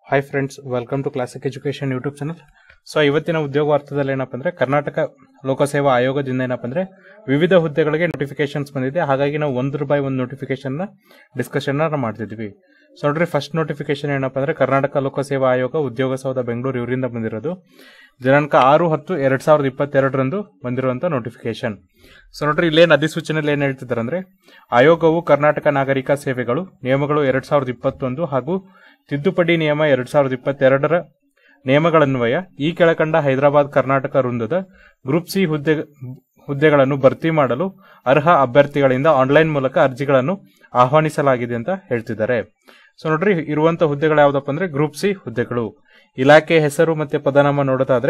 hi friends welcome to classic education YouTube channel so ಇವತ್ತಿನ ಉದ್ಯೋಗ ವಾರ್ತೆದಲ್ಲಿ ಏನಪ್ಪ ಅಂದ್ರೆ ಕರ್ನಾಟಕ ಲೋಕಸೇವಾ ಆಯೋಗದಿಂದ ಏನಪ್ಪ ಅಂದ್ರೆ ವಿವಿಧ ಹುದ್ದೆಗಳಿಗೆ ನೋಟಿಫಿಕೇಶನ್ಸ್ ಬಂದಿದೆ ಹಾಗಾಗಿ ನಾವು ಒಂದ್ರ ಬೈ ಒಂದು ನೋಟಿಫಿಕೇಶನ್ ಡಿಸ್ಕಷನ್ ಮಾಡ್ತಿದ್ವಿ ಸೊ ನೋಡ್ರಿ ಫಸ್ಟ್ ನೋಟಿಫಿಕೇಶನ್ ಏನಪ್ಪ ಅಂದ್ರೆ ಕರ್ನಾಟಕ ಲೋಕಸೇವಾ ಆಯೋಗ ಉದ್ಯೋಗ ಸೌಧ ಬೆಂಗಳೂರು ಇವರಿಂದ ಬಂದಿರೋದು ದಿನಾಂಕ ಆರು ಹತ್ತು ಎರಡ್ ಸಾವಿರದ ಇಪ್ಪತ್ತೆರಡರಂದು ಬಂದಿರುವಂತ ನೋಟಿಫಿಕೇಶನ್ ಸೊ ನೋಡ್ರಿ ಇಲ್ಲೇನು ಅಧಿಸೂಚನೆಯಲ್ಲಿ ಏನ್ ಹೇಳ್ತಿದ್ದಾರೆ ಅಂದ್ರೆ ಆಯೋಗವು ಕರ್ನಾಟಕ ನಾಗರಿಕ ಸೇವೆಗಳು ನಿಯಮಗಳು ಎರಡ್ ಸಾವಿರದ ಇಪ್ಪತ್ತೊಂದು ಹಾಗೂ ತಿದ್ದುಪಡಿ ನಿಯಮ ಎರಡ್ ಸಾವಿರದ ಇಪ್ಪತ್ತೆರಡರ ನಿಯಮಗಳನ್ವಯ ಈ ಕೆಳಕಂಡ ಹೈದರಾಬಾದ್ ಕರ್ನಾಟಕ ವೃಂದದ ಗ್ರೂಪ್ ಸಿ ಹುದ್ದೆ ಹುದ್ದೆಗಳನ್ನು ಭರ್ತಿ ಮಾಡಲು ಅರ್ಹ ಅಭ್ಯರ್ಥಿಗಳಿಂದ ಆನ್ಲೈನ್ ಮೂಲಕ ಅರ್ಜಿಗಳನ್ನು ಆಹ್ವಾನಿಸಲಾಗಿದೆ ಅಂತ ಹೇಳ್ತಿದ್ದಾರೆ ಸೊ ನೋಡ್ರಿ ಇರುವಂತ ಹುದ್ದೆಗಳು ಯಾವ್ದಪ್ಪ ಅಂದ್ರೆ ಗ್ರೂಪ್ ಸಿ ಹುದ್ದೆಗಳು ಇಲಾಖೆ ಹೆಸರು ಮತ್ತೆ ಪದನಾಮ ನೋಡೋದಾದ್ರೆ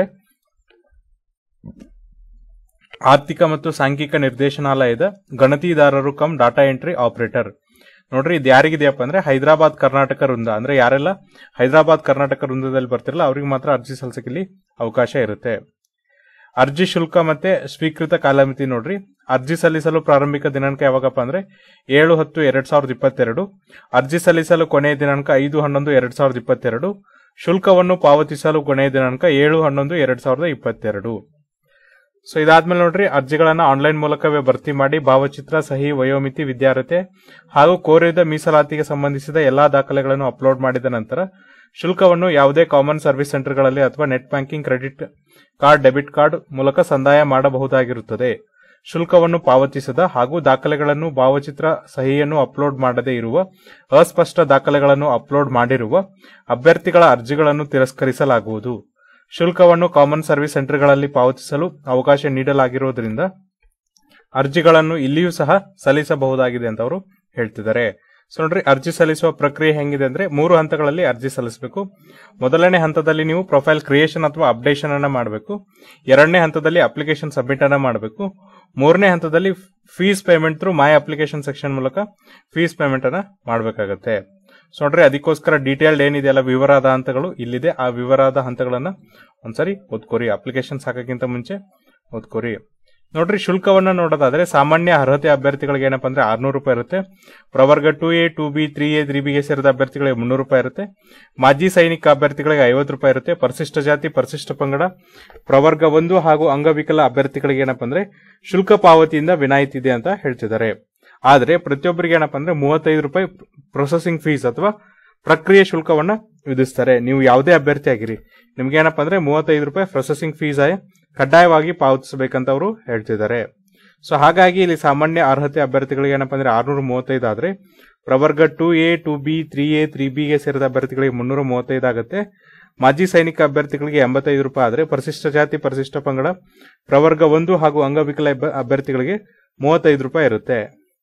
ಆರ್ಥಿಕ ಮತ್ತು ಸಾಂಖ್ಯಿಕ ನಿರ್ದೇಶನಾಲಯದ ಗಣತಿದಾರರು ಕಮ್ ಡಾಟಾ ಎಂಟ್ರಿ ಆಪರೇಟರ್ ನೋಡ್ರಿ ಇದು ಯಾರಿಗಿದೆಯಪ್ಪ ಅಂದ್ರೆ ಹೈದರಾಬಾದ್ ಕರ್ನಾಟಕ ವೃಂದ ಅಂದ್ರೆ ಯಾರೆಲ್ಲ ಹೈದರಾಬಾದ್ ಕರ್ನಾಟಕ ವೃಂದದಲ್ಲಿ ಬರ್ತಿರಲ್ಲ ಅವ್ರಿಗೆ ಮಾತ್ರ ಅರ್ಜಿ ಸಲ್ಲಿಸಕ್ಕೆ ಇಲ್ಲಿ ಅವಕಾಶ ಇರುತ್ತೆ ಅರ್ಜಿ ಶುಲ್ಕ ಮತ್ತೆ ಸ್ವೀಕೃತ ಕಾಲಮಿತಿ ನೋಡ್ರಿ ಅರ್ಜಿ ಸಲ್ಲಿಸಲು ಪ್ರಾರಂಭಿಕ ದಿನಾಂಕ ಯಾವಾಗಪ್ಪ ಅಂದ್ರೆ ಏಳು ಹತ್ತು ಎರಡ್ ಸಾವಿರದ ಇಪ್ಪತ್ತೆರಡು ಅರ್ಜಿ ಸಲ್ಲಿಸಲು ಕೊನೆಯ ದಿನಾಂಕ ಐದು ಹನ್ನೊಂದು ಎರಡ್ ಸಾವಿರದ ಇಪ್ಪತ್ತೆರಡು ಶುಲ್ಕವನ್ನು ಪಾವತಿಸಲು ಕೊನೆಯ ದಿನಾಂಕ ಏಳು ಹನ್ನೊಂದು ಎರಡ್ ಸಾವಿರದ ಇಪ್ಪತ್ತೆರಡು ಸೊ ಇದಾದ್ಮೇಲೆ ನೋಡ್ರಿ ಅರ್ಜಿಗಳನ್ನ ಆನ್ಲೈನ್ ಮೂಲಕವೇ ಭರ್ತಿ ಮಾಡಿ ಭಾವಚಿತ್ರ ಸಹಿ ವಯೋಮಿತಿ ವಿದ್ಯಾರ್ಹತೆ ಹಾಗೂ ಕೋರಿದ ಮೀಸಲಾತಿಗೆ ಸಂಬಂಧಿಸಿದ ಎಲ್ಲಾ ದಾಖಲೆಗಳನ್ನು ಅಪ್ಲೋಡ್ ಮಾಡಿದ ನಂತರ ಶುಲ್ಕವನ್ನು ಯಾವುದೇ ಕಾಮನ್ ಸರ್ವಿಸ್ ಸೆಂಟರ್ಗಳಲ್ಲಿ ಅಥವಾ net banking credit card debit card ಮೂಲಕ ಸಂದಾಯ ಮಾಡಬಹುದಾಗಿರುತ್ತದೆ ಶುಲ್ಕವನ್ನು ಪಾವತಿಸದ ಹಾಗೂ ದಾಖಲೆಗಳನ್ನು ಭಾವಚಿತ್ರ ಸಹಿಯನ್ನು ಅಪ್ಲೋಡ್ ಮಾಡದೇ ಇರುವ ಅಸ್ಪಷ್ಟ ದಾಖಲೆಗಳನ್ನು ಅಪ್ಲೋಡ್ ಮಾಡಿರುವ ಅಭ್ಯರ್ಥಿಗಳ ಅರ್ಜಿಗಳನ್ನು ತಿರಸ್ಕರಿಸಲಾಗುವುದು ಶುಲ್ಕವನ್ನು ಕಾಮನ್ ಸರ್ವಿಸ್ ಸೆಂಟರ್ಗಳಲ್ಲಿ ಪಾವತಿಸಲು ಅವಕಾಶ ನೀಡಲಾಗಿರುವುದರಿಂದ ಅರ್ಜಿಗಳನ್ನು ಇಲ್ಲಿಯೂ ಸಹ ಸಲ್ಲಿಸಬಹುದಾಗಿದೆ ಅಂತ ಅವರು ಹೇಳ್ತಿದ್ದಾರೆ ಸೊ ನೋಡ್ರಿ ಅರ್ಜಿ ಸಲ್ಲಿಸುವ ಪ್ರಕ್ರಿಯೆ ಹೆಂಗಿದೆ ಅಂದ್ರೆ ಮೂರು ಹಂತಗಳಲ್ಲಿ ಅರ್ಜಿ ಸಲ್ಲಿಸಬೇಕು ಮೊದಲನೇ ಹಂತದಲ್ಲಿ ನೀವು ಪ್ರೊಫೈಲ್ ಕ್ರಿಯೇಷನ್ ಅಥವಾ ಅಪ್ಡೇಷನ್ ಅನ್ನ ಮಾಡಬೇಕು ಎರಡನೇ ಹಂತದಲ್ಲಿ ಅಪ್ಲಿಕೇಶನ್ ಸಬ್ಮಿಟ್ ಅನ್ನ ಮಾಡಬೇಕು ಮೂರನೇ ಹಂತದಲ್ಲಿ fees payment through my application section ಮೂಲಕ ಫೀಸ್ ಪೇಮೆಂಟ್ ಅನ್ನ ಮಾಡಬೇಕಾಗತ್ತೆ ಸೊ ನೋಡ್ರಿ ಅದಕ್ಕೋಸ್ಕರ ಡೀಟೇಲ್ಡ್ ಏನಿದೆಯಲ್ಲ ವಿವರಾದ ಹಂತಗಳು ಇಲ್ಲಿದೆ ಆ ವಿವರಾದ ಹಂತಗಳನ್ನ ಒಂದ್ಸರಿ ಓದ್ಕೋರಿ ಅಪ್ಲಿಕೇಶನ್ ಸಾಕಕ್ಕಿಂತ ಮುಂಚೆ ಓದ್ಕೋರಿ ನೋಡ್ರಿ ಶುಲ್ಕವನ್ನ ನೋಡೋದಾದ್ರೆ ಸಾಮಾನ್ಯ ಅರ್ಹತೆ ಅಭ್ಯರ್ಥಿಗಳಿಗೆ ಏನಪ್ಪಾ ಅಂದ್ರೆ ಆರ್ನೂರು ರೂಪಾಯಿ ಇರುತ್ತೆ ಪ್ರವರ್ಗ two A two B three A three ಬಿಗೆ ಸೇರಿದ ಅಭ್ಯರ್ಥಿಗಳಿಗೆ ಮುನ್ನೂರು ರೂಪಾಯಿ ಇರುತ್ತೆ ಮಾಜಿ ಸೈನಿಕ ಅಭ್ಯರ್ಥಿಗಳಿಗೆ ಐವತ್ತು ರೂಪಾಯಿ ಇರುತ್ತೆ ಪರಿಶಿಷ್ಟ ಜಾತಿ ಪರಿಶಿಷ್ಟ ಪಂಗಡ ಪ್ರವರ್ಗ ಒಂದು ಹಾಗೂ ಅಂಗವಿಕಲ ಅಭ್ಯರ್ಥಿಗಳಿಗೆ ಏನಪ್ಪಾ ಅಂದ್ರೆ ಶುಲ್ಕ ಪಾವತಿಯಿಂದ ವಿನಾಯಿತಿ ಇದೆ ಅಂತ ಹೇಳ್ತಿದ್ದಾರೆ ಆದ್ರೆ ಪ್ರತಿಯೊಬ್ಬರಿಗೆ ಏನಪ್ಪಾ ಅಂದ್ರೆ ಮೂವತ್ತೈದು ರೂಪಾಯಿ ಪ್ರೊಸೆಸಿಂಗ್ ಫೀಸ್ ಅಥವಾ ಪ್ರಕ್ರಿಯೆ ಶುಲ್ಕವನ್ನ ವಿಧಿಸ್ತಾರೆ ನೀವು ಯಾವುದೇ ಅಭ್ಯರ್ಥಿ ಆಗಿರಿ ನಿಮ್ಗೆ ಏನಪ್ಪಾ ಅಂದ್ರೆ ಮೂವತ್ತೈದು ರೂಪಾಯಿ ಪ್ರೊಸೆಸಿಂಗ್ ಫೀಸ್ ಕಡ್ಡಾಯವಾಗಿ ಪಾವತಿಸಬೇಕಂತ ಅವರು ಹೇಳ್ತಿದ್ದಾರೆ ಸೊ ಹಾಗಾಗಿ ಇಲ್ಲಿ ಸಾಮಾನ್ಯ ಅರ್ಹತೆ ಅಭ್ಯರ್ಥಿಗಳಿಗೆ ಏನಪ್ಪಾ ಅಂದ್ರೆ ಆರ್ನೂರ ಮೂವತ್ತೈದು ಆದ್ರೆ ಪ್ರವರ್ಗ two A two B three A three ಬಿಗೆ ಸೇರಿದ ಅಭ್ಯರ್ಥಿಗಳಿಗೆ ಮುನ್ನೂರ ಮೂವತ್ತೈದು ಆಗುತ್ತೆ ಮಾಜಿ ಸೈನಿಕ ಅಭ್ಯರ್ಥಿಗಳಿಗೆ ಎಂಬತ್ತೈದು ರೂಪಾಯಿ ಆದರೆ ಪರಿಶಿಷ್ಟ ಜಾತಿ ಪರಿಶಿಷ್ಟ ಪಂಗಡ ಪ್ರವರ್ಗ ಒಂದು ಹಾಗೂ ಅಂಗವಿಕಲ ಅಭ್ಯರ್ಥಿಗಳಿಗೆ ಮೂವತ್ತೈದು ರೂಪಾಯಿ ಇರುತ್ತೆ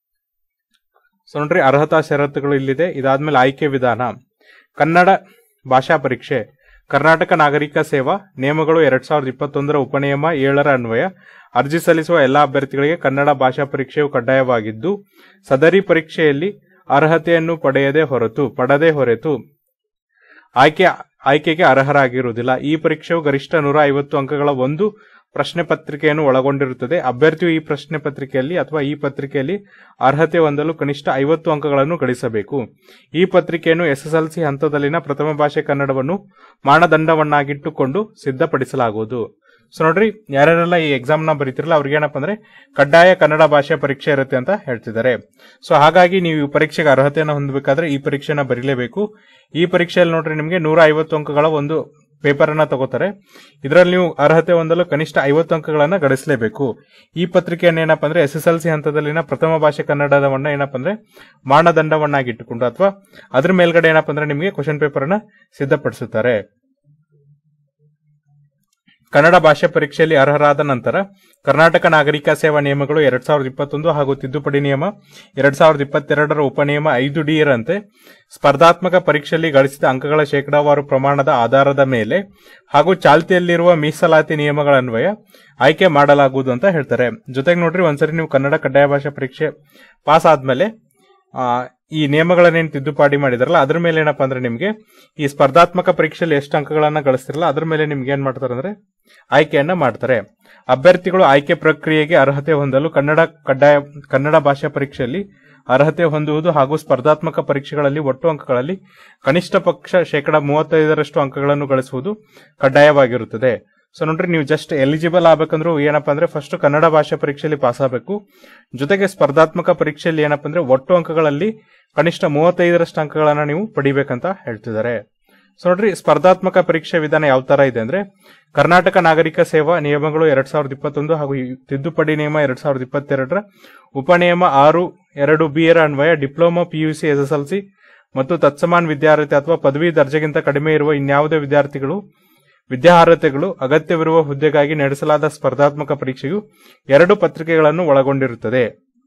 ಸೊ ನೋಡ್ರಿ ಅರ್ಹತಾ ಷರತ್ತುಗಳು ಇಲ್ಲಿದೆ ಇದಾದ್ಮೇಲೆ ಆಯ್ಕೆ ವಿಧಾನ ಕನ್ನಡ ಭಾಷಾ ಪರೀಕ್ಷೆ ಕರ್ನಾಟಕ ನಾಗರಿಕ ಸೇವಾ ನಿಯಮಗಳು ಎರಡ್ ಸಾವಿರದ ಇಪ್ಪತ್ತೊಂದರ ಉಪನಿಯಮ ಏಳರ ಅನ್ವಯ ಅರ್ಜಿ ಸಲ್ಲಿಸುವ ಎಲ್ಲಾ ಅಭ್ಯರ್ಥಿಗಳಿಗೆ ಕನ್ನಡ ಭಾಷಾ ಪರೀಕ್ಷೆಯು ಕಡ್ಡಾಯವಾಗಿದ್ದು ಸದರಿ ಪರೀಕ್ಷೆಯಲ್ಲಿ ಅರ್ಹತೆಯನ್ನು ಪಡೆಯದೆ ಹೊರತು ಪಡದೆ ಹೊರತು ಆಯ್ಕೆ ಆಯ್ಕೆಗೆ ಅರ್ಹರಾಗಿರುವುದಿಲ್ಲ ಈ ಪರೀಕ್ಷೆಯು ಗರಿಷ್ಠ ನೂರ ಐವತ್ತು ಅಂಕಗಳ ಒಂದು ಪ್ರಶ್ನೆ ಪತ್ರಿಕೆಯನ್ನು ಒಳಗೊಂಡಿರುತ್ತದೆ ಅಭ್ಯರ್ಥಿಯು ಈ ಪ್ರಶ್ನೆ ಪತ್ರಿಕೆಯಲ್ಲಿ ಅಥವಾ ಈ ಪತ್ರಿಕೆಯಲ್ಲಿ ಅರ್ಹತೆ ಹೊಂದಲು ಕನಿಷ್ಠ ಐವತ್ತು ಅಂಕಗಳನ್ನು ಗಳಿಸಬೇಕು ಈ ಪತ್ರಿಕೆಯನ್ನು ಎಸ್ಎಸ್ಎಲ್ಸಿ ಹಂತದಲ್ಲಿನ ಪ್ರಥಮ ಭಾಷೆ ಕನ್ನಡವನ್ನು ಮಾನದಂಡವನ್ನಾಗಿಟ್ಟುಕೊಂಡು ಸಿದ್ಧಪಡಿಸಲಾಗುವುದು ಸೊ ನೋಡ್ರಿ ಯಾರ್ಯಾರೆಲ್ಲ ಈ ಎಕ್ಸಾಮ್ ನ ಬರೀತಿರಲ್ಲ ಅವ್ರಿಗೆ ಏನಪ್ಪ ಅಂದ್ರೆ ಕಡ್ಡಾಯ ಕನ್ನಡ ಭಾಷೆ ಪರೀಕ್ಷೆ ಇರುತ್ತೆ ಅಂತ ಹೇಳ್ತಿದ್ದಾರೆ ಸೊ ಹಾಗಾಗಿ ನೀವು ಈ ಪರೀಕ್ಷೆಗೆ ಅರ್ಹತೆಯನ್ನು ಹೊಂದಬೇಕಾದ್ರೆ ಈ ಪರೀಕ್ಷೆನ ಬರೀಲೇಬೇಕು ಈ ಪರೀಕ್ಷೆಯಲ್ಲಿ ನೋಡ್ರಿ ನಿಮಗೆ ನೂರ ಐವತ್ತು ಅಂಕಗಳ ಒಂದು ಪೇಪರ್ ಅನ್ನ ತಗೋತಾರೆ ಇದರಲ್ಲಿ ನೀವು ಅರ್ಹತೆ ಹೊಂದಲು ಕನಿಷ್ಠ ಐವತ್ತು ಅಂಕಗಳನ್ನ ಗಳಿಸಲೇಬೇಕು ಈ ಪತ್ರಿಕೆಯನ್ನು ಏನಪ್ಪಾ ಅಂದ್ರೆ ಎಸ್ ಎಸ್ ಎಲ್ ಸಿ ಹಂತದಲ್ಲಿನ ಪ್ರಥಮ ಭಾಷೆ ಕನ್ನಡವನ್ನ ಏನಪ್ಪಾ ಅಂದ್ರೆ ಮಾನದಂಡವನ್ನಾಗಿಟ್ಟುಕೊಂಡು ಅಥವಾ ಅದ್ರ ಮೇಲ್ಗಡೆ ಏನಪ್ಪಾ ಅಂದ್ರೆ ನಿಮಗೆ ಕ್ವಶನ್ ಪೇಪರ್ ಅನ್ನ ಸಿದ್ಧಪಡಿಸುತ್ತಾರೆ ಕನ್ನಡ ಭಾಷೆ ಪರೀಕ್ಷೆಯಲ್ಲಿ ಅರ್ಹರಾದ ನಂತರ ಕರ್ನಾಟಕ ನಾಗರಿಕ ಸೇವಾ ನಿಯಮಗಳು ಎರಡ್ ಸಾವಿರದ ಇಪ್ಪತ್ತೊಂದು ಹಾಗೂ ತಿದ್ದುಪಡಿ ನಿಯಮ ಎರಡ್ ಸಾವಿರದ ಇಪ್ಪತ್ತೆರಡರ ಉಪನಿಯಮ ಐದು ಡಿ ರಂತೆ ಸ್ಪರ್ಧಾತ್ಮಕ ಪರೀಕ್ಷೆಯಲ್ಲಿ ಗಳಿಸಿದ ಅಂಕಗಳ ಶೇಕಡಾವಾರು ಪ್ರಮಾಣದ ಆಧಾರದ ಮೇಲೆ ಹಾಗೂ ಚಾಲ್ತಿಯಲ್ಲಿರುವ ಮೀಸಲಾತಿ ನಿಯಮಗಳನ್ವಯ ಆಯ್ಕೆ ಮಾಡಲಾಗುವುದು ಅಂತ ಹೇಳ್ತಾರೆ ಜೊತೆಗೆ ನೋಡ್ರಿ ಒಂದ್ಸರಿ ನೀವು ಕನ್ನಡ ಕಡ್ಡಾಯ ಭಾಷಾ ಪರೀಕ್ಷೆ ಪಾಸ್ ಆದ್ಮೇಲೆ ಈ ನಿಯಮಗಳನ್ನೇನು ತಿದ್ದುಪಾಡಿ ಮಾಡಿದಾರಲ್ಲ ಅದ್ರ ಮೇಲೆ ಏನಪ್ಪಾ ಅಂದ್ರೆ ನಿಮಗೆ ಈ ಸ್ಪರ್ಧಾತ್ಮಕ ಪರೀಕ್ಷೆಯಲ್ಲಿ ಎಷ್ಟು ಅಂಕಗಳನ್ನ ಗಳಿಸ್ತಿರಲ್ಲ ಅದ್ರ ಮೇಲೆ ನಿಮ್ಗೆ ಏನ್ ಮಾಡ್ತಾರೆ ಅಂದ್ರೆ ಆಯ್ಕೆಯನ್ನ ಮಾಡ್ತಾರೆ ಅಭ್ಯರ್ಥಿಗಳು ಆಯ್ಕೆ ಪ್ರಕ್ರಿಯೆಗೆ ಅರ್ಹತೆ ಹೊಂದಲು ಕನ್ನಡ ಕಡ್ಡಾಯ ಕನ್ನಡ ಭಾಷಾ ಪರೀಕ್ಷೆಯಲ್ಲಿ ಅರ್ಹತೆ ಹೊಂದುವುದು ಹಾಗೂ ಸ್ಪರ್ಧಾತ್ಮಕ ಪರೀಕ್ಷೆಗಳಲ್ಲಿ ಒಟ್ಟು ಅಂಕಗಳಲ್ಲಿ ಕನಿಷ್ಠ ಪಕ್ಷ ಶೇಕಡ ಮೂವತ್ತೈದರಷ್ಟು ಅಂಕಗಳನ್ನು ಗಳಿಸುವುದು ಕಡ್ಡಾಯವಾಗಿರುತ್ತದೆ ಸೊ ನೋಡ್ರಿ ನೀವು ಜಸ್ಟ್ ಎಲಿಜಿಬಲ್ ಆಗ್ಬೇಕಂದ್ರೂ ಏನಪ್ಪಾ ಅಂದ್ರೆ ಫಸ್ಟ್ ಕನ್ನಡ ಭಾಷೆ ಪರೀಕ್ಷೆಯಲ್ಲಿ ಪಾಸ್ ಆಗಬೇಕು ಜೊತೆಗೆ ಸ್ಪರ್ಧಾತ್ಮಕ ಪರೀಕ್ಷೆಯಲ್ಲಿ ಏನಪ್ಪಾ ಅಂದ್ರೆ ಒಟ್ಟು ಅಂಕಗಳಲ್ಲಿ ಕನಿಷ್ಠ ಮೂವತ್ತೈದರಷ್ಟು ಅಂಕಗಳನ್ನ ನೀವು ಪಡಿಬೇಕಂತ ಹೇಳ್ತಿದ್ದಾರೆ ಸೊ ನೋಡ್ರಿ ಸ್ಪರ್ಧಾತ್ಮಕ ಪರೀಕ್ಷೆ ವಿಧಾನ ಯಾವ ತರ ಇದೆ ಅಂದ್ರೆ ಕರ್ನಾಟಕ ನಾಗರಿಕ ಸೇವಾ ನಿಯಮಗಳು ಎರಡ್ ಸಾವಿರದ ಇಪ್ಪತ್ತೊಂದು ಹಾಗೂ ಈ ತಿದ್ದುಪಡಿ ನಿಯಮ ಎರಡ್ ಸಾವಿರದ ಇಪ್ಪತ್ತೆರಡರ ಉಪನಿಯಮ ಆರು ಎರಡು ಬಿ ರ ಅನ್ವಯ ಡಿಪ್ಲೊಮಾ ಪಿಯುಸಿ ಎಸ್ಎಸ್ಎಲ್ಸಿ ಮತ್ತು ತತ್ಸಮಾನ ವಿದ್ಯಾರ್ಥಿ ಅಥವಾ ಪದವಿ ದರ್ಜೆಗಿಂತ ಕಡಿಮೆ ಇರುವ ಇನ್ಯಾವುದೇ ವಿದ್ಯಾರ್ಥಿಗಳು ವಿದ್ಯಾರ್ಹತೆಗಳು ಅಗತ್ಯವಿರುವ ಹುದ್ದೆಗಾಗಿ ನಡೆಸಲಾದ ಸ್ಪರ್ಧಾತ್ಮಕ ಪರೀಕ್ಷೆಯು ಎರಡು ಪತ್ರಿಕೆಗಳನ್ನು ಒಳಗೊಂಡಿರುತ್ತದೆ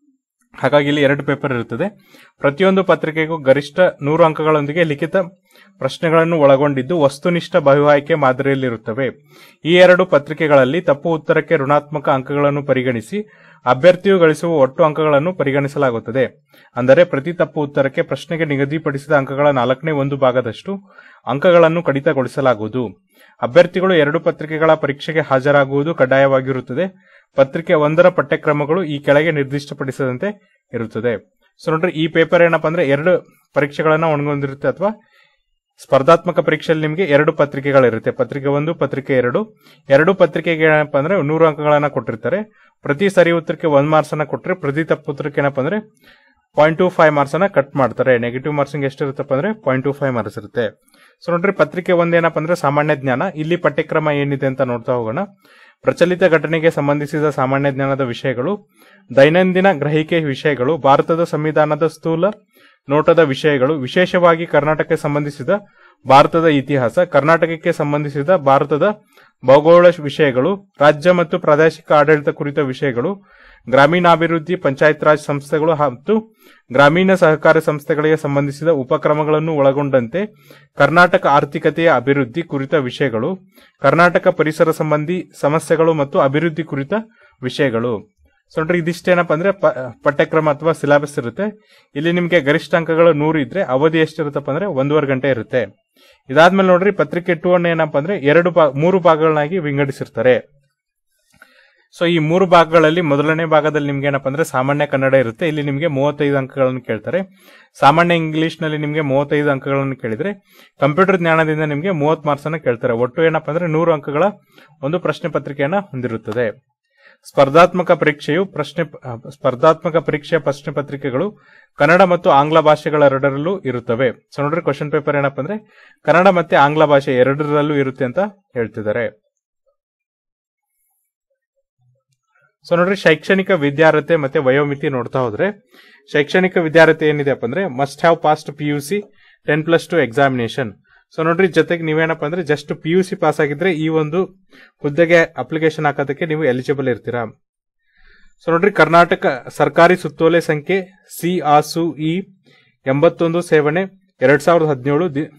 ಹಾಗಾಗಿ ಇಲ್ಲಿ ಎರಡು ಪೇಪರ್ ಇರುತ್ತದೆ ಪ್ರತಿಯೊಂದು ಪತ್ರಿಕೆಗೂ ಗರಿಷ್ಠ ನೂರು ಅಂಕಗಳೊಂದಿಗೆ ಲಿಖಿತ ಪ್ರಶ್ನೆಗಳನ್ನು ಒಳಗೊಂಡಿದ್ದು ವಸ್ತುನಿಷ್ಠ ಬಹು ಆಯ್ಕೆ ಮಾದರಿಯಲ್ಲಿರುತ್ತವೆ ಈ ಎರಡು ಪತ್ರಿಕೆಗಳಲ್ಲಿ ತಪ್ಪು ಉತ್ತರಕ್ಕೆ ಋಣಾತ್ಮಕ ಅಂಕಗಳನ್ನು ಪರಿಗಣಿಸಿ ಅಭ್ಯರ್ಥಿಯು ಗಳಿಸುವ ಒಟ್ಟು ಅಂಕಗಳನ್ನು ಪರಿಗಣಿಸಲಾಗುತ್ತದೆ ಅಂದರೆ ಪ್ರತಿ ತಪ್ಪು ಉತ್ತರಕ್ಕೆ ಪ್ರಶ್ನೆಗೆ ನಿಗದಿಪಡಿಸಿದ ಅಂಕಗಳ ನಾಲ್ಕನೇ ಒಂದು ಭಾಗದಷ್ಟು ಅಂಕಗಳನ್ನು ಕಡಿತಗೊಳಿಸಲಾಗುವುದು ಅಭ್ಯರ್ಥಿಗಳು ಎರಡು ಪತ್ರಿಕೆಗಳ ಪರೀಕ್ಷೆಗೆ ಹಾಜರಾಗುವುದು ಕಡ್ಡಾಯವಾಗಿರುತ್ತದೆ ಪತ್ರಿಕೆ ಒಂದರ ಪಠ್ಯಕ್ರಮಗಳು ಈ ಕೆಳಗೆ ನಿರ್ದಿಷ್ಟಪಡಿಸದಂತೆ ಇರುತ್ತದೆ ಸೊ ನೋಡ್ರಿ ಈ ಪೇಪರ್ ಏನಪ್ಪಾ ಅಂದ್ರೆ ಎರಡು ಪರೀಕ್ಷೆಗಳನ್ನ ಒಳಗೊಂಡಿರುತ್ತೆ ಅಥವಾ ಸ್ಪರ್ಧಾತ್ಮಕ ಪರೀಕ್ಷೆಯಲ್ಲಿ ನಿಮಗೆ ಎರಡು ಪತ್ರಿಕೆಗಳಿರುತ್ತೆ ಪತ್ರಿಕೆ ಒಂದು ಪತ್ರಿಕೆ ಎರಡು ಎರಡು ಪತ್ರಿಕೆಗೆ ಏನಪ್ಪಾ ಅಂದ್ರೆ ನೂರು ಅಂಕಗಳನ್ನ ಕೊಟ್ಟಿರ್ತಾರೆ ಪ್ರತಿ ಸರಿ ಉತ್ತರಕ್ಕೆ ಒಂದ್ ಮಾರ್ಕ್ಸ್ ಅನ್ನ ಕೊಟ್ಟರೆ ಪ್ರತಿ ತಪ್ಪು ಉತ್ತರಕ್ಕೆ ಏನಪ್ಪಾ ಅಂದ್ರೆ ಪಾಯಿಂಟ್ ಟು ಫೈವ್ ಮಾರ್ಕ್ಸ್ ಅನ್ನ ಕಟ್ ಮಾಡ್ತಾರೆ ನೆಗೆಟಿವ್ ಮಾರ್ಕ್ಸಿಂಗ್ ಎಷ್ಟಿರುತ್ತಪ್ಪ ಅಂದ್ರೆ ಪಾಯಿಂಟ್ ಟು ಫೈವ್ ಮಾರ್ಕ್ಸ್ ಇರುತ್ತೆ ಸೊ ನೋಡ್ರಿ ಪತ್ರಿಕೆ ಒಂದೇನಪ್ಪ ಅಂದ್ರೆ ಸಾಮಾನ್ಯ ಜ್ಞಾನ ಇಲ್ಲಿ ಪಠ್ಯಕ್ರಮ ಏನಿದೆ ಅಂತ ನೋಡ್ತಾ ಹೋಗೋಣ ಪ್ರಚಲಿತ ಘಟನೆಗೆ ಸಂಬಂಧಿಸಿದ ಸಾಮಾನ್ಯ ಜ್ಞಾನದ ವಿಷಯಗಳು ದೈನಂದಿನ ಗ್ರಹಿಕೆ ವಿಷಯಗಳು ಭಾರತದ ಸಂವಿಧಾನದ ಸ್ಥೂಲ ನೋಟದ ವಿಷಯಗಳು ವಿಶೇಷವಾಗಿ ಕರ್ನಾಟಕಕ್ಕೆ ಸಂಬಂಧಿಸಿದ ಭಾರತದ ಇತಿಹಾಸ ಕರ್ನಾಟಕಕ್ಕೆ ಸಂಬಂಧಿಸಿದ ಭಾರತದ ಭೌಗೋಳ ವಿಷಯಗಳು ರಾಜ್ಯ ಮತ್ತು ಪ್ರಾದೇಶಿಕ ಆಡಳಿತ ಕುರಿತ ವಿಷಯಗಳು ಗ್ರಾಮೀಣಾಭಿವೃದ್ಧಿ ಪಂಚಾಯತ್ ರಾಜ್ ಸಂಸ್ಥೆಗಳು ಮತ್ತು ಗ್ರಾಮೀಣ ಸಹಕಾರ ಸಂಸ್ಥೆಗಳಿಗೆ ಸಂಬಂಧಿಸಿದ ಉಪಕ್ರಮಗಳನ್ನು ಒಳಗೊಂಡಂತೆ ಕರ್ನಾಟಕ ಆರ್ಥಿಕತೆಯ ಅಭಿವೃದ್ಧಿ ಕುರಿತ ವಿಷಯಗಳು ಕರ್ನಾಟಕ ಪರಿಸರ ಸಂಬಂಧಿ ಸಮಸ್ಯೆಗಳು ಮತ್ತು ಅಭಿವೃದ್ಧಿ ಕುರಿತ ವಿಷಯಗಳು ಸೊ ನೋಡ್ರಿ ಇದಿಷ್ಟೇನಪ್ಪ ಅಂದ್ರೆ ಪ- ಪಠ್ಯಕ್ರಮ ಅಥವಾ ಸಿಲೆಬಸ್ ಇರುತ್ತೆ ಇಲ್ಲಿ ನಿಮಗೆ ಗರಿಷ್ಠ ಅಂಕಗಳು ನೂರು ಇದ್ರೆ ಅವಧಿ ಎಷ್ಟಿರುತ್ತಪ್ಪ ಅಂದ್ರೆ ಒಂದೂವರೆ ಗಂಟೆ ಇರುತ್ತೆ ಇದಾದ್ಮೇಲೆ ನೋಡ್ರಿ ಪತ್ರಿಕೆ ಟೂ ಅನ್ನ ಏನಪ್ಪ ಅಂದ್ರೆ ಎರಡು ಭಾ- ಮೂರು ಭಾಗಗಳನ್ನಾಗಿ ವಿಂಗಡಿಸಿರ್ತಾರೆ ಸೊ ಈ ಮೂರು ಭಾಗಗಳಲ್ಲಿ ಮೊದಲನೇ ಭಾಗದಲ್ಲಿ ನಿಮ್ಗೆ ಏನಪ್ಪ ಅಂದ್ರೆ ಸಾಮಾನ್ಯ ಕನ್ನಡ ಇರುತ್ತೆ ಇಲ್ಲಿ ನಿಮಗೆ ಮೂವತ್ತೈದು ಅಂಕಗಳನ್ನು ಕೇಳ್ತಾರೆ ಸಾಮಾನ್ಯ ಇಂಗ್ಲಿಷ್ ನಲ್ಲಿ ನಿಮಗೆ ಮೂವತ್ತೈದು ಅಂಕಗಳನ್ನು ಕೇಳಿದ್ರೆ ಕಂಪ್ಯೂಟರ್ ಜ್ಞಾನದಿಂದ ನಿಮಗೆ ಮೂವತ್ತು ಮಾರ್ಕ್ಸ್ ಅನ್ನ ಕೇಳ್ತಾರೆ ಒಟ್ಟು ಏನಪ್ಪ ಅಂದ್ರೆ ನೂರು ಅಂಕಗಳ ಒಂದು ಪ್ರಶ್ನೆ ಪತ್ರಿಕೆಯನ್ನ ಹೊಂದಿರುತ್ತದೆ ಸ್ಪರ್ಧಾತ್ಮಕ ಪರೀಕ್ಷೆಯು ಪ್ರಶ್ನೆ ಆ, ಸ್ಪರ್ಧಾತ್ಮಕ ಪರೀಕ್ಷೆಯ ಪ್ರಶ್ನೆ ಪತ್ರಿಕೆಗಳು ಕನ್ನಡ ಮತ್ತು ಆಂಗ್ಲ ಭಾಷೆಗಳೆರಡರಲ್ಲೂ ಇರುತ್ತವೆ ಸೊ ನೋಡ್ರಿ ಕ್ವಶನ್ ಪೇಪರ್ ಏನಪ್ಪ ಅಂದ್ರೆ ಕನ್ನಡ ಮತ್ತೆ ಆಂಗ್ಲ ಭಾಷೆ ಎರಡರಲ್ಲೂ ಇರುತ್ತೆ ಅಂತ ಹೇಳ್ತಿದ್ದಾರೆ ಸೊ ನೋಡ್ರಿ ಶೈಕ್ಷಣಿಕ ವಿದ್ಯಾರ್ಹತೆ ಮತ್ತೆ ವಯೋಮಿತಿ ನೋಡ್ತಾ ಹೋದ್ರೆ ಶೈಕ್ಷಣಿಕ ವಿದ್ಯಾರ್ಹತೆ ಏನಿದೆಪ್ಪ ಅಂದ್ರೆ must have passed P U C ten plus two examination so ನೋಡ್ರಿ ಜೊತೆಗೆ ನೀವೇನಪ್ಪ ಅಂದ್ರೆ just P U C pass ಆಗಿದ್ರೆ ಈ ಒಂದು ಹುದ್ದೆಗೆ ಅಪ್ಲಿಕೇಶನ್ ಹಾಕೋದಕ್ಕೆ ನೀವು ಎಲಿಜಿಬಲ್ ಇರ್ತೀರಾ ಸೊ ನೋಡ್ರಿ ಕರ್ನಾಟಕ ಸರ್ಕಾರಿ ಸುತ್ತೋಲೆ ಸಂಖ್ಯೆ ಸಿ ಆಸು ಇ ಎಂಬತ್ತೊಂದು ಸೇವನೆ ಎರಡ್ ಸಾವಿರದ ಹದಿನೇಳು ದಿ-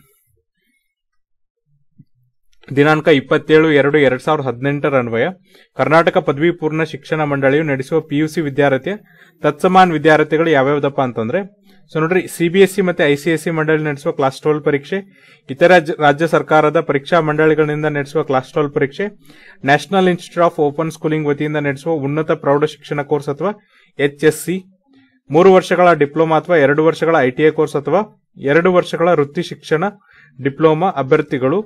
ದಿನಾಂಕ ಇಪ್ಪತ್ತೇಳು ಎರಡು ಎರಡ್ ಸಾವಿರದ ಹದಿನೆಂಟರ ಅನ್ವಯ ಕರ್ನಾಟಕ ಪದವಿ ಪೂರ್ಣ ಶಿಕ್ಷಣ ಮಂಡಳಿಯು ನಡೆಸುವ ಪಿಯುಸಿ ವಿದ್ಯಾರ್ಥಿ ತತ್ಸಮಾನ ವಿದ್ಯಾರ್ಥಿಗಳು ಯಾವ್ಯಾವ್ದಪ್ಪ ಅಂತಂದ್ರೆ ಸೊ ನೋಡ್ರಿ ಸಿಬಿಎಸ್ಇ ಮತ್ತೆ ಐಸಿಎಸ್ಸಿ ಮಂಡಳಿ ನಡೆಸುವ ಕ್ಲಾಸ್ ಟ್ವೆಲ್ ಪರೀಕ್ಷೆ ಇತರ ರಾಜ್ಯ- ರಾಜ್ಯ ಸರ್ಕಾರದ ಪರೀಕ್ಷಾ ಮಂಡಳಿಗಳಿಂದ ನಡೆಸುವ ಕ್ಲಾಸ್ ಟ್ವೆಲ್ ಪರೀಕ್ಷೆ National Institute of Open Schooling ವತಿಯಿಂದ ನಡೆಸುವ ಉನ್ನತ ಪ್ರೌಢ ಶಿಕ್ಷಣ ಕೋರ್ಸ್ ಅಥವಾ ಎಚ್ ಎಸ್ ಸಿ ಮೂರು ವರ್ಷಗಳ ಡಿಪ್ಲೊಮಾ ಅಥವಾ ಎರಡು ವರ್ಷಗಳ ಐಟಿಐ ಕೋರ್ಸ್ ಅಥವಾ ಎರಡು ವರ್ಷಗಳ ವೃತ್ತಿ ಶಿಕ್ಷಣ ಡಿಪ್ಲೊಮಾ ಅಭ್ಯರ್ಥಿಗಳು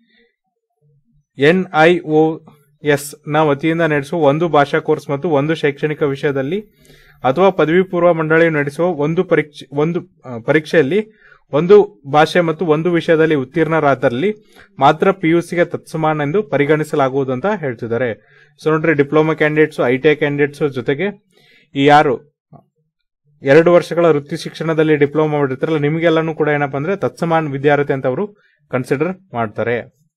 ಎನ್ಐಒ ಎಸ್ ನ ವತಿಯಿಂದ ನಡೆಸುವ ಒಂದು ಭಾಷಾ ಕೋರ್ಸ್ ಮತ್ತು ಒಂದು ಶೈಕ್ಷಣಿಕ ವಿಷಯದಲ್ಲಿ ಅಥವಾ ಪದವಿ ಪೂರ್ವ ಮಂಡಳಿಯು ನಡೆಸುವ ಒಂದು ಪರೀಕ್ಷೆ ಒಂದು ಆ, ಪರೀಕ್ಷೆಯಲ್ಲಿ ಒಂದು ಭಾಷೆ ಮತ್ತು ಒಂದು ವಿಷಯದಲ್ಲಿ ಉತ್ತೀರ್ಣರಾದಲ್ಲಿ ಮಾತ್ರ ಪಿಯುಸಿಗೆ ತತ್ಸಮಾನ ಎಂದು ಪರಿಗಣಿಸಲಾಗುವುದು ಅಂತ ಹೇಳ್ತಿದ್ದಾರೆ ಸೊ ನೋಡ್ರಿ ಡಿಪ್ಲೊಮಾ ಕ್ಯಾಂಡಿಡೇಟ್ಸ್ ಐಟಿಐ ಕ್ಯಾಂಡಿಡೇಟ್ಸ್ ಜೊತೆಗೆ ಈ ಯಾರು ಎರಡು ವರ್ಷಗಳ ವೃತ್ತಿ ಶಿಕ್ಷಣದಲ್ಲಿ ಡಿಪ್ಲೊಮಾ ಮಾಡಿರ್ತಾರಲ್ಲ ನಿಮಗೆಲ್ಲಾನು ಕೂಡ ಏನಪ್ಪಾ ಅಂದ್ರೆ ತತ್ಸಮಾನ ವಿದ್ಯಾರ್ಥಿ ಅಂತ ಅವರು ಕನ್ಸಿಡರ್ ಮಾಡ್ತಾರೆ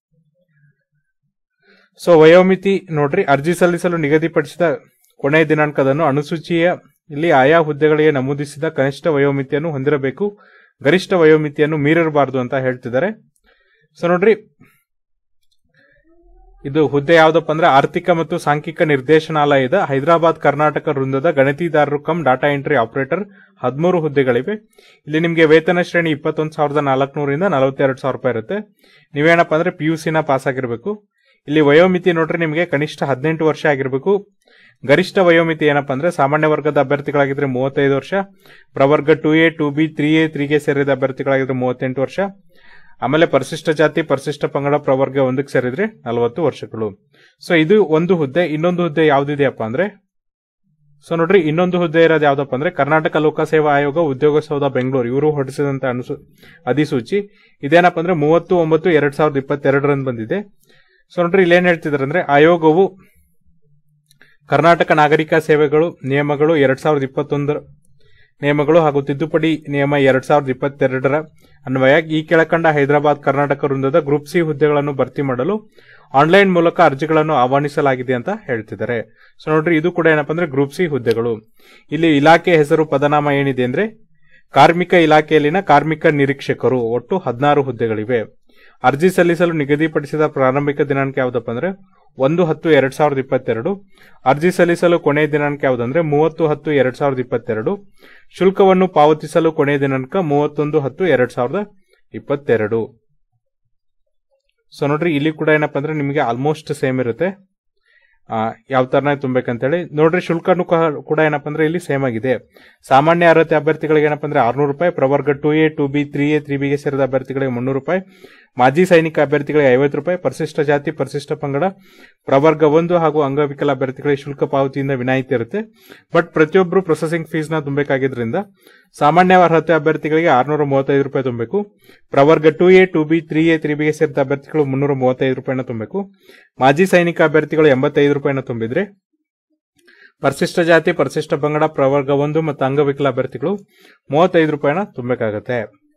ಸೊ ವಯೋಮಿತಿ ನೋಡ್ರಿ ಅರ್ಜಿ ಸಲ್ಲಿಸಲು ನಿಗದಿಪಡಿಸಿದ ಕೊನೆಯ ದಿನಾಂಕದನ್ನು ಅನುಸೂಚಿಯ ಇಲ್ಲಿ ಆಯಾ ಹುದ್ದೆಗಳಿಗೆ ನಮೂದಿಸಿದ ಕನಿಷ್ಠ ವಯೋಮಿತಿಯನ್ನು ಹೊಂದಿರಬೇಕು ಗರಿಷ್ಠ ವಯೋಮಿತಿಯನ್ನು ಮೀರಿರಬಾರದು ಅಂತ ಹೇಳ್ತಿದ್ದಾರೆ ಸೊ ನೋಡ್ರಿ ಇದು ಹುದ್ದೆ ಯಾವ್ದಪ್ಪ ಅಂದ್ರೆ ಆರ್ಥಿಕ ಮತ್ತು ಸಾಂಖ್ಯಿಕ ನಿರ್ದೇಶನಾಲಯದ ಹೈದರಾಬಾದ್ ಕರ್ನಾಟಕ ವೃಂದದ ಗಣತಿದಾರರು ಕಮ್ ಡಾಟಾ ಎಂಟ್ರಿ ಆಪರೇಟರ್ ಹದಿಮೂರು ಹುದ್ದೆಗಳಿವೆ ಇಲ್ಲಿ ನಿಮಗೆ ವೇತನ ಶ್ರೇಣಿ ಇಪ್ಪತ್ತೊಂದು ಸಾವಿರದ ನಾಲ್ಕುನೂರಿಂದ ನಲವತ್ತೆರಡು ಸಾವಿರ ರೂಪಾಯಿ ಇರುತ್ತೆ ನೀವೇನಪ್ಪ ಅಂದ್ರೆ ಪಿ ಯು ಸಿನ ಪಾಸ್ ಆಗಿರಬೇಕು ಇಲ್ಲಿ ವಯೋಮಿತಿ ನೋಡ್ರಿ ನಿಮಗೆ ಕನಿಷ್ಠ ಹದಿನೆಂಟು ವರ್ಷ ಆಗಿರಬೇಕು ಗರಿಷ್ಠ ವಯೋಮಿತಿ ಏನಪ್ಪಾ ಅಂದ್ರೆ ಸಾಮಾನ್ಯ ವರ್ಗದ ಅಭ್ಯರ್ಥಿಗಳಾಗಿದ್ರೆ ಮೂವತ್ತೈದು ವರ್ಷ ಪ್ರವರ್ಗ two A two B three A ತ್ರೀಗೆ ಸೇರಿದ ಅಭ್ಯರ್ಥಿಗಳಾಗಿದ್ರೆ ಮೂವತ್ತೆಂಟು ವರ್ಷ ಆಮೇಲೆ ಪರಿಶಿಷ್ಟ ಜಾತಿ ಪರಿಶಿಷ್ಟ ಪಂಗಡ ಪ್ರವರ್ಗ ಒಂದಕ್ಕೆ ಸೇರಿದ್ರೆ ನಲವತ್ತು ವರ್ಷಗಳು ಸೊ ಇದು ಒಂದು ಹುದ್ದೆ ಇನ್ನೊಂದು ಹುದ್ದೆ ಯಾವ್ದಿದೆಯಪ್ಪ ಅಂದ್ರೆ ಸೊ ನೋಡ್ರಿ ಇನ್ನೊಂದು ಹುದ್ದೆ ಇರೋದು ಯಾವ್ದಪ್ಪ ಅಂದ್ರೆ ಕರ್ನಾಟಕ ಲೋಕಸೇವಾ ಆಯೋಗ ಉದ್ಯೋಗ ಸೌಧ ಬೆಂಗಳೂರು ಇವರು ಹೊರಡಿಸಿದಂತ ಅನುಸು ಅಧಿಸೂಚಿ ಇದೇನಪ್ಪ ಅಂದ್ರೆ ಮೂವತ್ತು ಒಂಬತ್ತು ಎರಡ್ ಸಾವಿರದ ಇಪ್ಪತ್ತೆರಡರಂದು ಬಂದಿದೆ ಸೊ ನೋಡ್ರಿ ಇಲ್ಲಿ ಏನ್ ಹೇಳ್ತಿದಾರೆ ಅಂದ್ರೆ ಆಯೋಗವು ಕರ್ನಾಟಕ ನಾಗರಿಕ ಸೇವೆಗಳು ನಿಯಮಗಳು ಎರಡ್ ಸಾವಿರದ ಇಪ್ಪತ್ತೊಂದರ ನಿಯಮಗಳು ಹಾಗೂ ತಿದ್ದುಪಡಿ ನಿಯಮ ಎರಡ್ ಸಾವಿರದ ಇಪ್ಪತ್ತೆರಡರ ಅನ್ವಯ ಈ ಕೆಳಕಂಡ ಹೈದರಾಬಾದ್ ಕರ್ನಾಟಕ ವೃಂದದ ಗ್ರೂಪ್ ಸಿ ಹುದ್ದೆಗಳನ್ನು ಭರ್ತಿ ಮಾಡಲು ಆನ್ಲೈನ್ ಮೂಲಕ ಅರ್ಜಿಗಳನ್ನು ಆಹ್ವಾನಿಸಲಾಗಿದೆ ಅಂತ ಹೇಳ್ತಿದ್ದಾರೆ ಸೊ ನೋಡ್ರಿ ಇದು ಕೂಡ ಏನಪ್ಪಾ ಅಂದ್ರೆ ಗ್ರೂಪ್ ಸಿ ಹುದ್ದೆಗಳು ಇಲ್ಲಿ ಇಲಾಖೆ ಹೆಸರು ಪದನಾಮ ಏನಿದೆ ಅಂದ್ರೆ ಕಾರ್ಮಿಕ ಇಲಾಖೆಯಲ್ಲಿನ ಕಾರ್ಮಿಕ ನಿರೀಕ್ಷಕರು ಒಟ್ಟು ಹದಿನಾರು ಹುದ್ದೆಗಳಿವೆ ಅರ್ಜಿ ಸಲ್ಲಿಸಲು ನಿಗದಿಪಡಿಸಿದ ಪ್ರಾರಂಭಿಕ ದಿನಾಂಕ ಯಾವ್ದಪ್ಪ ಅಂದ್ರೆ ಒಂದು ಹತ್ತು ಎರಡ್ ಸಾವಿರದ ಇಪ್ಪತ್ತೆರಡು ಅರ್ಜಿ ಸಲ್ಲಿಸಲು ಕೊನೆಯ ದಿನಾಂಕ ಯಾವುದಂದ್ರೆ ಮೂವತ್ತು ಹತ್ತು ಎರಡ್ ಸಾವಿರದ ಇಪ್ಪತ್ತೆರಡು ಶುಲ್ಕವನ್ನು ಪಾವತಿಸಲು ಕೊನೆಯ ದಿನಾಂಕ ಮೂವತ್ತೊಂದು ಹತ್ತು ಎರಡ್ ಸಾವಿರದ ಇಪ್ಪತ್ತೆರಡು ಸೊ ನೋಡ್ರಿ ಇಲ್ಲಿ ಕೂಡ ಏನಪ್ಪಾ ಅಂದ್ರೆ ನಿಮಗೆ ಆಲ್ಮೋಸ್ಟ್ ಸೇಮ್ ಇರುತ್ತೆ ಯಾವ ತರನ ತುಂಬಬೇಕಂತೇಳಿ ನೋಡ್ರಿ ಶುಲ್ಕನು ಕ- ಕೂಡ ಏನಪ್ಪಾ ಅಂದ್ರೆ ಇಲ್ಲಿ ಸೇಮ್ ಆಗಿದೆ ಸಾಮಾನ್ಯ ಅರ್ಹತೆ ಅಭ್ಯರ್ಥಿಗಳಿಗೆ ಏನಪ್ಪಾ ಅಂದ್ರೆ ಆರ್ನೂರು ರೂಪಾಯಿ ಪ್ರವರ್ಗ two A two B three A three ಬಿಗೆ ಸೇರಿದ ಅಭ್ಯರ್ಥಿಗಳಿಗೆ ಮುನ್ನೂರು ರೂಪಾಯಿ ಮಾಜಿ ಸೈನಿಕ ಅಭ್ಯರ್ಥಿಗಳಿಗೆ ಐವತ್ತು ರೂಪಾಯಿ ಪರಿಶಿಷ್ಟ ಜಾತಿ ಪರಿಶಿಷ್ಟ ಪಂಗಡ ಪ್ರವರ್ಗ ಒಂದು ಹಾಗೂ ಅಂಗವಿಕಲ ಅಭ್ಯರ್ಥಿಗಳಿಗೆ ಶುಲ್ಕ ಪಾವತಿಯಿಂದ ವಿನಾಯಿತಿ ಇರುತ್ತೆ ಬಟ್ ಪ್ರತಿಯೊಬ್ಬರು ಪ್ರೊಸೆಸಿಂಗ್ ಫೀಸ್ ನ ತುಂಬಬೇಕಾಗಿದ್ರಿಂದ ಸಾಮಾನ್ಯ ಅರ್ಹತೆ ಅಭ್ಯರ್ಥಿಗಳಿಗೆ ಆರ್ನೂರ ಮೂವತ್ತೈದು ರೂಪಾಯಿ ತುಂಬಬೇಕು ಪ್ರವರ್ಗ two A two B three A three ಬಿಗೆ ಸೇರಿದ ಅಭ್ಯರ್ಥಿಗಳು ಮುನ್ನೂರ ಮೂವತ್ತೈದು ರೂಪಾಯಿನ ತುಂಬಬೇಕು ಮಾಜಿ ಸೈನಿಕ ಅಭ್ಯರ್ಥಿಗಳು ಎಂಬತ್ತೈದು ರೂಪಾಯಿನ ತುಂಬಿದ್ರೆ ಪರಿಶಿಷ್ಟ ಜಾತಿ ಪರಿಶಿಷ್ಟ ಪಂಗಡ ಪ್ರವರ್ಗ ಒಂದು ಮತ್ತು ಅಂಗವಿಕಲ ಅಭ್ಯರ್ಥಿಗಳು ಮೂವತ್ತೈದು ರೂಪಾಯಿನ ತುಂಬಬೇಕಾಗತ್ತೆ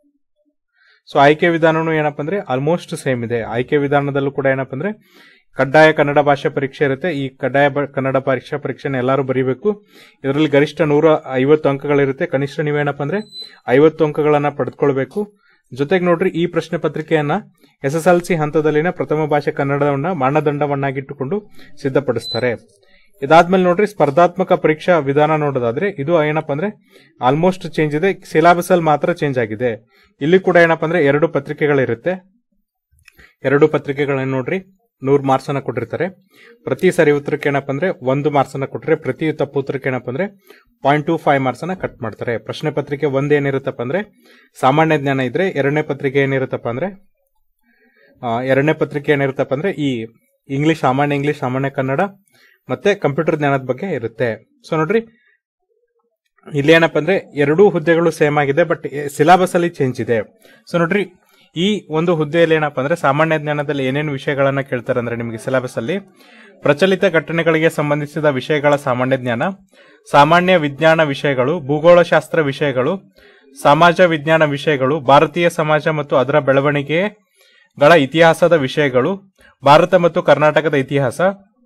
ಸೊ ಆಯ್ಕೆ ವಿಧಾನನು ಏನಪ್ಪ ಅಂದ್ರೆ ಆಲ್ಮೋಸ್ಟ್ ಸೇಮ್ ಇದೆ ಆಯ್ಕೆ ವಿಧಾನದಲ್ಲೂ ಕೂಡ ಏನಪ್ಪ ಅಂದ್ರೆ ಕಡ್ಡಾಯ ಕನ್ನಡ ಭಾಷೆ ಪರೀಕ್ಷೆ ಇರುತ್ತೆ ಈ ಕಡ್ಡಾಯ ಬ- ಕನ್ನಡ ಪರೀಕ್ಷಾ ಪರೀಕ್ಷೆನ ಎಲ್ಲರೂ ಬರೀಬೇಕು ಇದರಲ್ಲಿ ಗರಿಷ್ಠ ನೂರ ಐವತ್ತು ಅಂಕಗಳಿರುತ್ತೆ ಕನಿಷ್ಠ ನೀವೇನಪ್ಪ ಅಂದ್ರೆ ಐವತ್ತು ಅಂಕಗಳನ್ನ ಪಡೆದುಕೊಳ್ಬೇಕು ಜೊತೆಗೆ ನೋಡ್ರಿ ಈ ಪ್ರಶ್ನೆ ಪತ್ರಿಕೆಯನ್ನ ಎಸ್ ಎಸ್ ಎಲ್ ಸಿ ಹಂತದಲ್ಲಿನ ಪ್ರಥಮ ಭಾಷೆ ಕನ್ನಡವನ್ನ ಮಾನದಂಡವನ್ನಾಗಿಟ್ಟುಕೊಂಡು ಸಿದ್ಧಪಡಿಸ್ತಾರೆ ಇದಾದ್ಮೇಲೆ ನೋಡ್ರಿ ಸ್ಪರ್ಧಾತ್ಮಕ ಪರೀಕ್ಷಾ ವಿಧಾನ ನೋಡೋದಾದ್ರೆ ಇದು ಏನಪ್ಪ ಅಂದ್ರೆ ಆಲ್ಮೋಸ್ಟ್ ಚೇಂಜ್ ಇದೆ ಸಿಲಾಬಸ್ ಅಲ್ಲಿ ಮಾತ್ರ ಚೇಂಜ್ ಆಗಿದೆ ಇಲ್ಲಿ ಕೂಡ ಏನಪ್ಪ ಅಂದ್ರೆ ಎರಡು ಪತ್ರಿಕೆಗಳಿರುತ್ತೆ ಎರಡು ಪತ್ರಿಕೆಗಳನ್ನ ನೋಡ್ರಿ ನೂರ್ ಮಾರ್ಕ್ಸ್ ಅನ್ನ ಕೊಟ್ಟಿರ್ತಾರೆ ಪ್ರತಿ ಸರಿ ಉತ್ತರಕ್ಕೆ ಏನಪ್ಪ ಅಂದ್ರೆ ಒಂದು ಮಾರ್ಕ್ಸ್ ಅನ್ನ ಕೊಟ್ಟರೆ ಪ್ರತಿ ತಪ್ಪು ಉತ್ತರಕ್ಕೆ ಏನಪ್ಪ ಅಂದ್ರೆ ಪಾಯಿಂಟ್ ಟು ಫೈವ್ ಮಾರ್ಕ್ಸ್ ಅನ್ನ ಕಟ್ ಮಾಡ್ತಾರೆ ಪ್ರಶ್ನೆ ಪತ್ರಿಕೆ ಒಂದ್ ಏನಿರುತ್ತಪ್ಪ ಅಂದ್ರೆ ಸಾಮಾನ್ಯ ಜ್ಞಾನ ಇದ್ರೆ ಎರಡನೇ ಪತ್ರಿಕೆ ಏನಿರುತ್ತಪ್ಪ ಅಂದ್ರೆ ಆ, ಎರಡನೇ ಪತ್ರಿಕೆ ಏನಿರುತ್ತಪ್ಪ ಅಂದ್ರೆ ಈ ಇಂಗ್ಲಿಷ್ ಸಾಮಾನ್ಯ ಇಂಗ್ಲಿಷ್ ಸಾಮಾನ್ಯ ಕನ್ನಡ ಮತ್ತೆ ಕಂಪ್ಯೂಟರ್ ಜ್ಞಾನದ ಬಗ್ಗೆ ಇರುತ್ತೆ ಸೊ ನೋಡ್ರಿ ಇಲ್ಲಿ ಏನಪ್ಪ ಅಂದ್ರೆ ಎರಡೂ ಹುದ್ದೆಗಳು ಸೇಮ್ ಆಗಿದೆ ಬಟ್ ಸಿಲಾಬಸ್ ಅಲ್ಲಿ ಚೇಂಜ್ ಇದೆ ಸೊ ನೋಡ್ರಿ ಈ ಒಂದು ಹುದ್ದೆಯಲ್ಲಿ ಏನಪ್ಪ ಅಂದ್ರೆ ಸಾಮಾನ್ಯ ಜ್ಞಾನದಲ್ಲಿ ಏನೇನು ವಿಷಯಗಳನ್ನ ಕೇಳ್ತಾರೆ ಅಂದ್ರೆ ನಿಮಗೆ ಸಿಲೆಬಸ್ ಅಲ್ಲಿ ಪ್ರಚಲಿತ ಘಟನೆಗಳಿಗೆ ಸಂಬಂಧಿಸಿದ ವಿಷಯಗಳ ಸಾಮಾನ್ಯ ಜ್ಞಾನ ಸಾಮಾನ್ಯ ವಿಜ್ಞಾನ ವಿಷಯಗಳು ಭೂಗೋಳಶಾಸ್ತ್ರ ವಿಷಯಗಳು ಸಮಾಜ ವಿಜ್ಞಾನ ವಿಷಯಗಳು ಭಾರತೀಯ ಸಮಾಜ ಮತ್ತು ಅದರ ಬೆಳವಣಿಗೆಗಳ ಇತಿಹಾಸದ ವಿಷಯಗಳು ಭಾರತ ಮತ್ತು ಕರ್ನಾಟಕದ ಇತಿಹಾಸ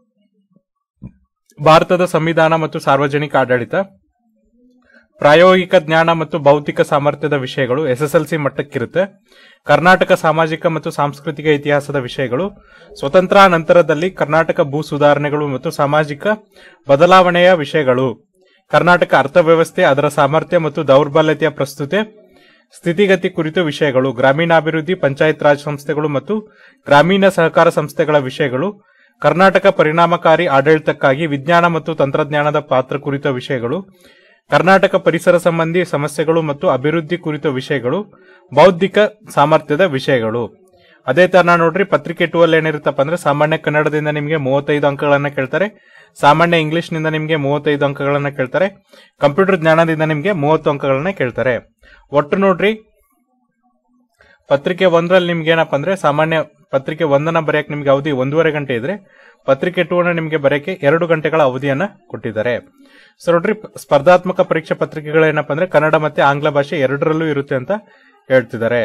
ಭಾರತದ ಸಂವಿಧಾನ ಮತ್ತು ಸಾರ್ವಜನಿಕ ಆಡಳಿತ ಪ್ರಾಯೋಗಿಕ ಜ್ಞಾನ ಮತ್ತು ಭೌತಿಕ ಸಾಮರ್ಥ್ಯದ ವಿಷಯಗಳು ಎಸ್ಎಸ್ಎಲ್ಸಿ ಮಟ್ಟಕ್ಕಿರುತ್ತೆ ಕರ್ನಾಟಕ ಸಾಮಾಜಿಕ ಮತ್ತು ಸಾಂಸ್ಕೃತಿಕ ಇತಿಹಾಸದ ವಿಷಯಗಳು ಸ್ವತಂತ್ರ ನಂತರದಲ್ಲಿ ಕರ್ನಾಟಕ ಭೂ ಸುಧಾರಣೆಗಳು ಮತ್ತು ಸಾಮಾಜಿಕ ಬದಲಾವಣೆಯ ವಿಷಯಗಳು ಕರ್ನಾಟಕ ಅರ್ಥವ್ಯವಸ್ಥೆ ಅದರ ಸಾಮರ್ಥ್ಯ ಮತ್ತು ದೌರ್ಬಲ್ಯತೆಯ ಪ್ರಸ್ತುತೆ ಸ್ಥಿತಿಗತಿ ಕುರಿತು ವಿಷಯಗಳು ಗ್ರಾಮೀಣಾಭಿವೃದ್ಧಿ ಪಂಚಾಯತ್ ರಾಜ್ ಸಂಸ್ಥೆಗಳು ಮತ್ತು ಗ್ರಾಮೀಣ ಸಹಕಾರ ಸಂಸ್ಥೆಗಳ ವಿಷಯಗಳು ಕರ್ನಾಟಕ ಪರಿಣಾಮಕಾರಿ ಆಡಳಿತಕ್ಕಾಗಿ ವಿಜ್ಞಾನ ಮತ್ತು ತಂತ್ರಜ್ಞಾನದ ಪಾತ್ರ ಕುರಿತ ವಿಷಯಗಳು ಕರ್ನಾಟಕ ಪರಿಸರ ಸಂಬಂಧಿ ಸಮಸ್ಯೆಗಳು ಮತ್ತು ಅಭಿವೃದ್ಧಿ ಕುರಿತ ವಿಷಯಗಳು ಬೌದ್ಧಿಕ ಸಾಮರ್ಥ್ಯದ ವಿಷಯಗಳು ಅದೇ ತರ ನೋಡ್ರಿ ಪತ್ರಿಕೆ ಟೂ ಅಲ್ಲಿ ಏನಿರುತ್ತಪ್ಪ ಅಂದ್ರೆ ಸಾಮಾನ್ಯ ಕನ್ನಡದಿಂದ ನಿಮಗೆ ಮೂವತ್ತೈದು ಅಂಕಗಳನ್ನ ಕೇಳ್ತಾರೆ ಸಾಮಾನ್ಯ ಇಂಗ್ಲಿಷ್ ನಿಂದ ನಿಮಗೆ ಮೂವತ್ತೈದು ಅಂಕಗಳನ್ನ ಕೇಳ್ತಾರೆ ಕಂಪ್ಯೂಟರ್ ಜ್ಞಾನದಿಂದ ನಿಮಗೆ ಮೂವತ್ತು ಅಂಕಗಳನ್ನ ಕೇಳ್ತಾರೆ ಒಟ್ಟು ನೋಡ್ರಿ ಪತ್ರಿಕೆ ಒಂದರಲ್ಲಿ ನಿಮ್ಗೆ ಏನಪ್ಪ ಅಂದ್ರೆ ಸಾಮಾನ್ಯ ಪತ್ರಿಕೆ ಒಂದನ್ನ ಬರೆಯಕ್ಕೆ ನಿಮ್ಗೆ ಅವಧಿ ಒಂದೂವರೆ ಗಂಟೆ ಇದ್ರೆ ಪತ್ರಿಕೆ ಟೂ ಅನ್ನ ನಿಮ್ಗೆ ಬರೆಯಕ್ಕೆ ಎರಡು ಗಂಟೆಗಳ ಅವಧಿಯನ್ನ ಕೊಟ್ಟಿದ್ದಾರೆ ಸೊ ನೋಡ್ರಿ ಸ್ಪರ್ಧಾತ್ಮಕ ಪರೀಕ್ಷಾ ಪತ್ರಿಕೆಗಳು ಏನಪ್ಪ ಅಂದ್ರೆ ಕನ್ನಡ ಮತ್ತೆ ಆಂಗ್ಲ ಭಾಷೆ ಎರಡರಲ್ಲೂ ಇರುತ್ತೆ ಅಂತ ಹೇಳ್ತಿದ್ದಾರೆ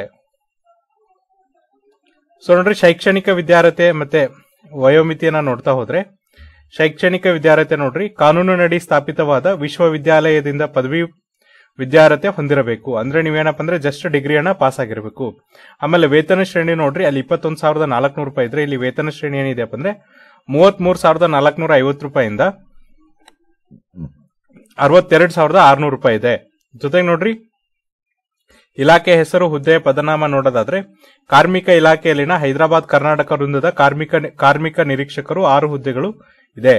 ಸೊ ನೋಡ್ರಿ ಶೈಕ್ಷಣಿಕ ವಿದ್ಯಾರ್ಹತೆ ಮತ್ತೆ ವಯೋಮಿತಿಯನ್ನ ನೋಡ್ತಾ ಹೋದ್ರೆ ಶೈಕ್ಷಣಿಕ ವಿದ್ಯಾರ್ಹತೆ ನೋಡ್ರಿ ಕಾನೂನಿನಡಿ ಸ್ಥಾಪಿತವಾದ ವಿಶ್ವವಿದ್ಯಾಲಯದಿಂದ ಪದವಿ ವಿದ್ಯಾರ್ಹತೆ ಹೊಂದಿರಬೇಕು ಅಂದ್ರೆ ನೀವೇನಪ್ಪ ಅಂದ್ರೆ ಜಸ್ಟ್ ಡಿಗ್ರಿಯನ್ನ ಪಾಸ್ ಆಗಿರಬೇಕು ಆಮೇಲೆ ವೇತನ ಶ್ರೇಣಿ ನೋಡ್ರಿ ಅಲ್ಲಿ ಇಪ್ಪತ್ತೊಂದು ಸಾವಿರದ ನಾಲ್ಕುನೂರು ರೂಪಾಯಿ ಇದ್ರೆ ಇಲ್ಲಿ ವೇತನ ಶ್ರೇಣಿ ಏನಿದೆ ಅಂದ್ರೆ ಮೂವತ್ಮೂರು ಸಾವಿರದ ನಾಲ್ಕುನೂರ ಐವತ್ತು ರೂಪಾಯಿಂದ ಅರವತ್ತೆರಡು ಸಾವಿರದ ಆರ್ನೂರು ರೂಪಾಯಿ ಇದೆ ಜೊತೆಗೆ ನೋಡ್ರಿ ಇಲಾಖೆ ಹೆಸರು ಹುದ್ದೆಯ ಪದನಾಮ ನೋಡೋದಾದ್ರೆ ಕಾರ್ಮಿಕ ಇಲಾಖೆಯಲ್ಲಿನ ಹೈದರಾಬಾದ್ ಕರ್ನಾಟಕ ವೃಂದದ ಕಾರ್ಮಿಕ ಕಾರ್ಮಿಕ ನಿರೀಕ್ಷಕರು ಆರು ಹುದ್ದೆಗಳು ಇದೆ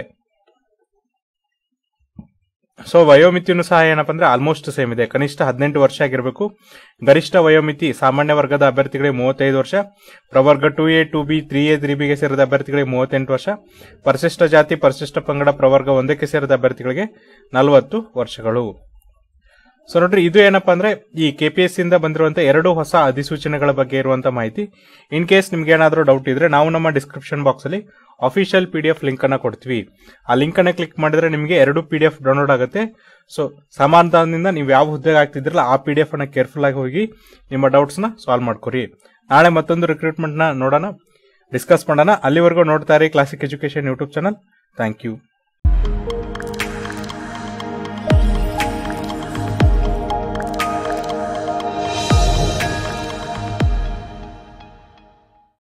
ಸೊ ವಯೋಮಿತಿಯನ್ನು ಸಹ ಏನಪ್ಪ ಅಂದ್ರೆ ಆಲ್ಮೋಸ್ಟ್ ಸೇಮ್ ಇದೆ ಕನಿಷ್ಠ ಹದಿನೆಂಟು ವರ್ಷ ಆಗಿರಬೇಕು ಗರಿಷ್ಠ ವಯೋಮಿತಿ ಸಾಮಾನ್ಯ ವರ್ಗದ ಅಭ್ಯರ್ಥಿಗಳಿಗೆ ಮೂವತ್ತೈದು ವರ್ಷ ಪ್ರವರ್ಗ two A two B three A three ಬಿಗೆ ಸೇರಿದ ಅಭ್ಯರ್ಥಿಗಳಿಗೆ ಮೂವತ್ತೆಂಟು ವರ್ಷ ಪರಿಶಿಷ್ಟ ಜಾತಿ ಪರಿಶಿಷ್ಟ ಪಂಗಡ ಪ್ರವರ್ಗ ಒಂದಕ್ಕೆ ಸೇರಿದ ಅಭ್ಯರ್ಥಿಗಳಿಗೆ ನಲವತ್ತು ವರ್ಷಗಳು ಸೊ ನೋಡ್ರಿ ಇದು ಏನಪ್ಪಾ ಅಂದ್ರೆ ಈ ಕೆಪಿಎಸ್ ಇಂದ ಬಂದಿರುವಂತ ಎರಡು ಹೊಸ ಅಧಿಸೂಚನೆಗಳ ಬಗ್ಗೆ ಇರುವಂತ ಮಾಹಿತಿ ಇನ್ ಕೇಸ್ ನಿಮ್ಗೆ ಏನಾದರೂ ಡೌಟ್ ಇದ್ರೆ ನಾವು ನಮ್ಮ ಡಿಸ್ಕ್ರಿಪ್ಷನ್ ಬಾಕ್ಸ್ ಅಲ್ಲಿ official P D F link ಅನ್ನ ಕೊಡ್ತೀವಿ ಆ ಲಿಂಕ್ ಅನ್ನ ಕ್ಲಿಕ್ ಮಾಡಿದ್ರೆ ನಿಮಗೆ ಎರಡು ಪಿ ಡಿ ಎಫ್ ಡೌನ್ಲೋಡ್ ಆಗುತ್ತೆ ಸೊ ಸಮಾಧಾನದಿಂದ ನೀವು ಯಾವ ಹುದ್ದೆಗೆ ಆಗ್ತಿದ್ರಲ್ಲ ಆ ಪಿ ಡಿ ಎಫ್ ಅನ್ನ ಕೇರ್ಫುಲ್ ಆಗಿ ಹೋಗಿ ನಿಮ್ಮ ಡೌಟ್ಸ್ ನ ಸಾಲ್ವ್ ಮಾಡ್ಕೊರಿ ನಾಳೆ ಮತ್ತೊಂದು ರಿಕ್ರೂಟ್ಮೆಂಟ್ ನ ನೋಡೋಣ ಡಿಸ್ಕಸ್ ಮಾಡೋಣ ಅಲ್ಲಿವರೆಗೂ ನೋಡ್ತಾ ಇರಿ classic education YouTube channel thank you